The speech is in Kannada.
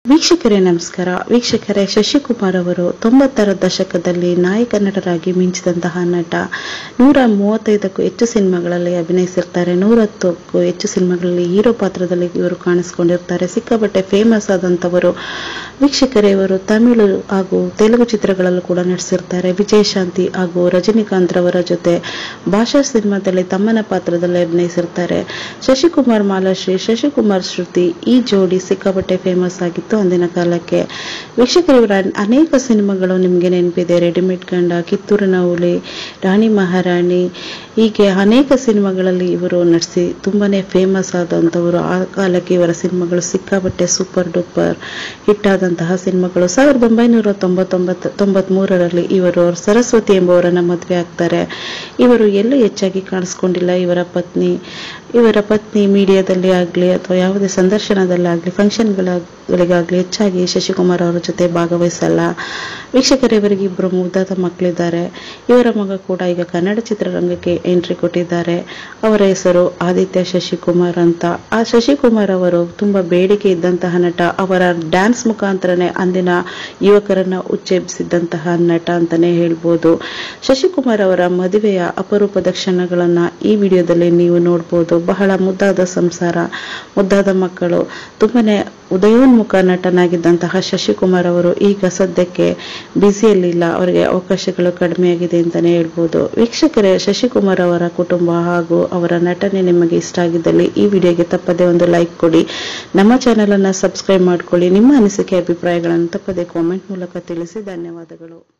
ವೀಕ್ಷಕರೇ ನಮಸ್ಕಾರ ವೀಕ್ಷಕರೇ ಶಶಿಕುಮಾರ್ ಅವರು ತೊಂಬತ್ತರ ದಶಕದಲ್ಲಿ ನಾಯಕ ನಟರಾಗಿ ಮಿಂಚಿದಂತಹ ನಟ ನೂರ ಮೂವತ್ತೈದಕ್ಕೂ ಹೆಚ್ಚು ಸಿನಿಮಾಗಳಲ್ಲಿ ಅಭಿನಯಿಸಿರ್ತಾರೆ ನೂರತ್ತಕ್ಕೂ ಹೆಚ್ಚು ಸಿನಿಮಾಗಳಲ್ಲಿ ಹೀರೋ ಪಾತ್ರದಲ್ಲಿ ಇವರು ಕಾಣಿಸ್ಕೊಂಡಿರ್ತಾರೆ ಸಿಕ್ಕಾಪಟ್ಟೆ ಫೇಮಸ್ ಆದಂಥವರು ವೀಕ್ಷಕರೇ ಇವರು ತಮಿಳು ಹಾಗೂ ತೆಲುಗು ಚಿತ್ರಗಳಲ್ಲೂ ಕೂಡ ನಟಿಸಿರ್ತಾರೆ ವಿಜಯಶಾಂತಿ ಹಾಗೂ ರಜನಿಕಾಂತ್ ರವರ ಜೊತೆ ಭಾಷಾ ಸಿನಿಮಾದಲ್ಲಿ ತಮ್ಮನ ಪಾತ್ರದಲ್ಲಿ ಅಭಿನಯಿಸಿರ್ತಾರೆ ಶಶಿಕುಮಾರ್ ಮಾಲಾಶ್ರೀ ಶಶಿಕುಮಾರ್ ಶ್ರುತಿ ಈ ಜೋಡಿ ಸಿಕ್ಕಾಪಟ್ಟೆ ಫೇಮಸ್ ಆಗಿತ್ತು ಅಂದಿನ ಕಾಲಕ್ಕೆ ವೀಕ್ಷಕರು ಇವರ ಅನೇಕ ಸಿನಿಮಾಗಳು ನಿಮಗೆ ನೆನಪಿದೆ ರೆಡಿಮೇಡ್ ಗಂಡ ಕಿತ್ತೂರಿನ ಹುಲಿ ರಾಣಿ ಮಹಾರಾಣಿ ಹೀಗೆ ಅನೇಕ ಸಿನಿಮಾಗಳಲ್ಲಿ ಇವರು ನಟಿಸಿ ತುಂಬಾನೇ ಫೇಮಸ್ ಆದಂಥವರು ಆ ಕಾಲಕ್ಕೆ ಇವರ ಸಿನಿಮಾಗಳು ಸಿಕ್ಕಾಪಟ್ಟೆ ಸೂಪರ್ ಡೂಪರ್ ಹಿಟ್ ಆದಂತಹ ಸಿನಿಮಾಗಳು ಸಾವಿರದ ಒಂಬೈನೂರ ತೊಂಬತ್ತೊಂಬತ್ತು ತೊಂಬತ್ಮೂರರಲ್ಲಿ ಇವರು ಸರಸ್ವತಿ ಎಂಬುವರನ್ನ ಮದುವೆ ಆಗ್ತಾರೆ ಇವರು ಎಲ್ಲೂ ಹೆಚ್ಚಾಗಿ ಕಾಣಿಸ್ಕೊಂಡಿಲ್ಲ ಇವರ ಪತ್ನಿ ಇವರ ಪತ್ನಿ ಮೀಡಿಯಾದಲ್ಲಿ ಆಗಲಿ ಅಥವಾ ಯಾವುದೇ ಸಂದರ್ಶನದಲ್ಲಾಗಲಿ ಫಂಕ್ಷನ್ಗಳಿಗಾಗಲಿ ಹೆಚ್ಚಾಗಿ ಶಶಿಕುಮಾರ್ ಅವರ ಜೊತೆ ಭಾಗವಹಿಸಲ್ಲ ವೀಕ್ಷಕರು ಇವರಿಗೆ ಇಬ್ಬರು ಮುದ್ದಾದ ಮಕ್ಕಳಿದ್ದಾರೆ ಇವರ ಮಗ ಕೂಡ ಈಗ ಕನ್ನಡ ಚಿತ್ರರಂಗಕ್ಕೆ ಎಂಟ್ರಿ ಕೊಟ್ಟಿದ್ದಾರೆ ಅವರ ಹೆಸರು ಆದಿತ್ಯ ಶಶಿಕುಮಾರ್ ಅಂತ ಆ ಶಶಿಕುಮಾರ್ ಅವರು ತುಂಬಾ ಬೇಡಿಕೆ ಇದ್ದಂತಹ ನಟ ಅವರ ಡ್ಯಾನ್ಸ್ ಮುಖಾಂತರನೇ ಅಂದಿನ ಯುವಕರನ್ನ ಉಚ್ಚೇಬಿಸಿದ್ದಂತಹ ನಟ ಅಂತಾನೆ ಹೇಳ್ಬೋದು ಶಶಿಕುಮಾರ್ ಅವರ ಮದುವೆಯ ಅಪರೂಪದ ಕ್ಷಣಗಳನ್ನ ಈ ವಿಡಿಯೋದಲ್ಲಿ ನೀವು ನೋಡ್ಬೋದು ಬಹಳ ಮುದ್ದಾದ ಸಂಸಾರ ಮುದ್ದಾದ ಮಕ್ಕಳು ತುಂಬಾನೇ ಉದಯೋನ್ಮುಖ ನಟನಾಗಿದ್ದಂತಹ ಶಶಿಕುಮಾರ್ ಅವರು ಈಗ ಸದ್ಯಕ್ಕೆ ಬ್ಯುಸಿಯಲ್ಲಿಲ್ಲ ಅವರಿಗೆ ಅವಕಾಶಗಳು ಕಡಿಮೆಯಾಗಿದೆ ಅಂತಾನೆ ಹೇಳ್ಬೋದು ವೀಕ್ಷಕರೇ ಶಶಿಕುಮಾರ್ ಅವರ ಕುಟುಂಬ ಹಾಗೂ ಅವರ ನಟನೆ ನಿಮಗೆ ಇಷ್ಟ ಆಗಿದ್ದಲ್ಲಿ ಈ ವಿಡಿಯೋಗೆ ತಪ್ಪದೆ ಒಂದು ಲೈಕ್ ಕೊಡಿ ನಮ್ಮ ಚಾನೆಲ್ ಅನ್ನ ಸಬ್ಸ್ಕ್ರೈಬ್ ಮಾಡ್ಕೊಳ್ಳಿ ನಿಮ್ಮ ಅನಿಸಿಕೆ ಅಭಿಪ್ರಾಯಗಳನ್ನು ತಪ್ಪದೆ ಕಾಮೆಂಟ್ ಮೂಲಕ ತಿಳಿಸಿ ಧನ್ಯವಾದಗಳು